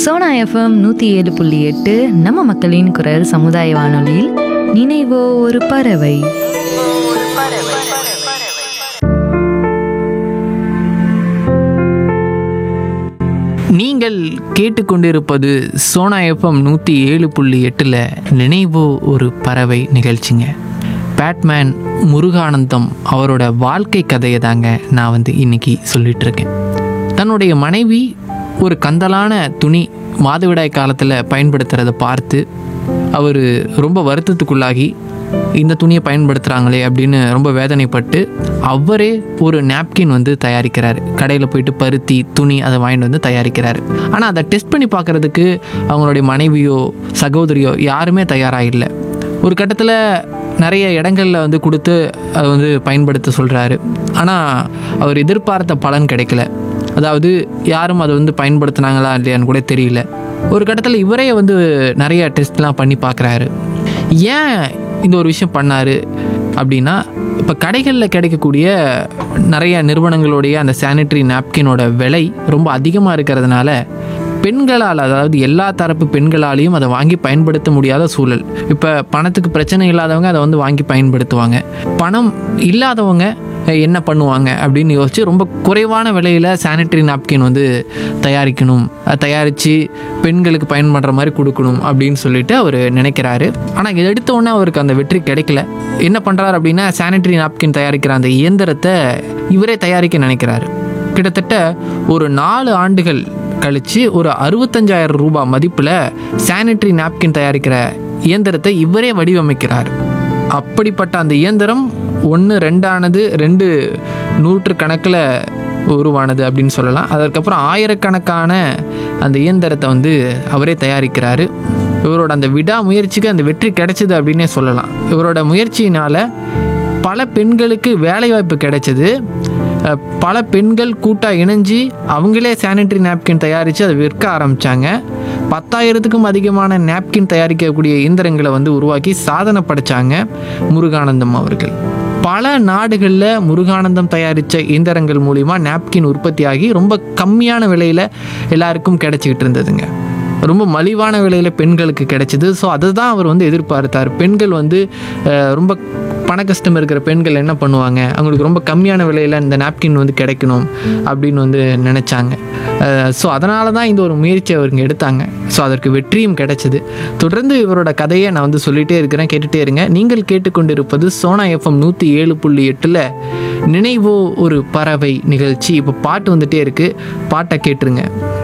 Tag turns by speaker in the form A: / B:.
A: Sona FM நூற்றி ஏழு புள்ளி எட்டு நம்ம மக்களின் குரல் சமுதாய வானொலியில் நினைவோ ஒரு பறவை
B: நீங்கள் கேட்டுக்கொண்டிருப்பது சோனா எஃப்எம் நூற்றி ஏழு புள்ளி எட்டில் நினைவோ ஒரு பறவை நிகழ்ச்சிங்க பேட்மேன் முருகானந்தம் அவரோட வாழ்க்கை கதையை தாங்க நான் வந்து இன்னைக்கு சொல்லிட்டு இருக்கேன் தன்னுடைய மனைவி ஒரு கந்தலான துணி மாதவிடாய் காலத்தில் பயன்படுத்துகிறத பார்த்து அவர் ரொம்ப வருத்தத்துக்குள்ளாகி இந்த துணியை பயன்படுத்துகிறாங்களே அப்படின்னு ரொம்ப வேதனைப்பட்டு அவரே ஒரு நாப்கின் வந்து தயாரிக்கிறார் கடையில் போயிட்டு பருத்தி துணி அதை வாங்கிட்டு வந்து தயாரிக்கிறார் ஆனால் அதை டெஸ்ட் பண்ணி பார்க்குறதுக்கு அவங்களுடைய மனைவியோ சகோதரியோ யாருமே தயாராக இல்லை ஒரு கட்டத்தில் நிறைய இடங்களில் வந்து கொடுத்து அதை வந்து பயன்படுத்த சொல்கிறாரு ஆனால் அவர் எதிர்பார்த்த பலன் கிடைக்கல அதாவது யாரும் அதை வந்து பயன்படுத்துனாங்களா இல்லையான்னு கூட தெரியல ஒரு கட்டத்தில் இவரே வந்து நிறைய டெஸ்ட்லாம் பண்ணி பார்க்குறாரு ஏன் இந்த ஒரு விஷயம் பண்ணார் அப்படின்னா இப்போ கடைகளில் கிடைக்கக்கூடிய நிறைய நிறுவனங்களுடைய அந்த சானிட்டரி நாப்கினோட விலை ரொம்ப அதிகமாக இருக்கிறதுனால பெண்களால் அதாவது எல்லா தரப்பு பெண்களாலையும் அதை வாங்கி பயன்படுத்த முடியாத சூழல் இப்போ பணத்துக்கு பிரச்சனை இல்லாதவங்க அதை வந்து வாங்கி பயன்படுத்துவாங்க பணம் இல்லாதவங்க அஹ், என்ன பண்ணுவாங்க அப்படின்னு யோசிச்சு ரொம்ப குறைவான விலையில் சானிட்டரி நாப்கின் வந்து தயாரிக்கணும் அதை தயாரித்து பெண்களுக்கு பயன்படுற மாதிரி கொடுக்கணும் அப்படின்னு சொல்லிட்டு அவர் நினைக்கிறாரு ஆனால் எடுத்த உடனே அவருக்கு அந்த வெற்றி கிடைக்கல என்ன பண்ணுறாரு அப்படின்னா சானிட்டரி நாப்கின் தயாரிக்கிற அந்த இயந்திரத்தை இவரே தயாரிக்க நினைக்கிறாரு கிட்டத்தட்ட ஒரு நாலு ஆண்டுகள் கழித்து ஒரு அறுபத்தஞ்சாயிரம் ரூபாய் மதிப்பில் சானிட்டரி நாப்கின் தயாரிக்கிற இயந்திரத்தை இவரே வடிவமைக்கிறார் அப்படிப்பட்ட அந்த இயந்திரம் ஒன்று ரெண்டானது ரெண்டு நூற்று கணக்கில் உருவானது அப்படின்னு சொல்லலாம் அதற்கப்புறம் ஆயிரக்கணக்கான அந்த இயந்திரத்தை வந்து அவரே தயாரிக்கிறாரு இவரோட அந்த விடாமுயற்சிக்கு அந்த வெற்றி கிடைச்சது அப்படின்னே சொல்லலாம் இவரோட முயற்சியினால் பல பெண்களுக்கு வேலைவாய்ப்பு கிடைச்சது அஹ், பல பெண்கள் கூட்டாக இணைஞ்சு அவங்களே சானிட்டரி நாப்கின் தயாரித்து அதை விற்க ஆரம்பித்தாங்க பத்தாயிரத்துக்கும் அதிகமான நாப்கின் தயாரிக்கக்கூடிய இயந்திரங்களை வந்து உருவாக்கி சாதனை படைச்சாங்க முருகானந்தம் அவர்கள் பல நாடுகளில் முருகானந்தம் தயாரித்த இயந்திரங்கள் மூலிமா நாப்கின் உற்பத்தியாகி ரொம்ப கம்மியான விலையில் எல்லாருக்கும் கிடைச்சிக்கிட்டு இருந்ததுங்க ரொம்ப மலிவான விலையில் பெண்களுக்கு கிடைச்சிது ஸோ அதை தான் அவர் வந்து எதிர்பார்த்தார் பெண்கள் வந்து அஹ், ரொம்ப பண கஷ்டம் இருக்கிற பெண்கள் என்ன பண்ணுவாங்க அவங்களுக்கு ரொம்ப கம்மியான விலையில் இந்த நாப்கின் வந்து கிடைக்கணும் அப்படின்னு வந்து நினச்சாங்க ஸோ அதனால தான் இந்த ஒரு முயற்சி அவருங்க எடுத்தாங்க ஸோ அதற்கு வெற்றியும் கிடைச்சது தொடர்ந்து இவரோட கதையை நான் வந்து சொல்லிகிட்டே இருக்கிறேன் கேட்டுகிட்டே இருங்க நீங்கள் கேட்டுக்கொண்டிருப்பது சோனா எஃப்எம் நூற்றி ஏழு புள்ளி எட்டில் நினைவோ ஒரு பறவை நிகழ்ச்சி இப்போ பாட்டு வந்துட்டே இருக்குது பாட்டை கேட்டுருங்க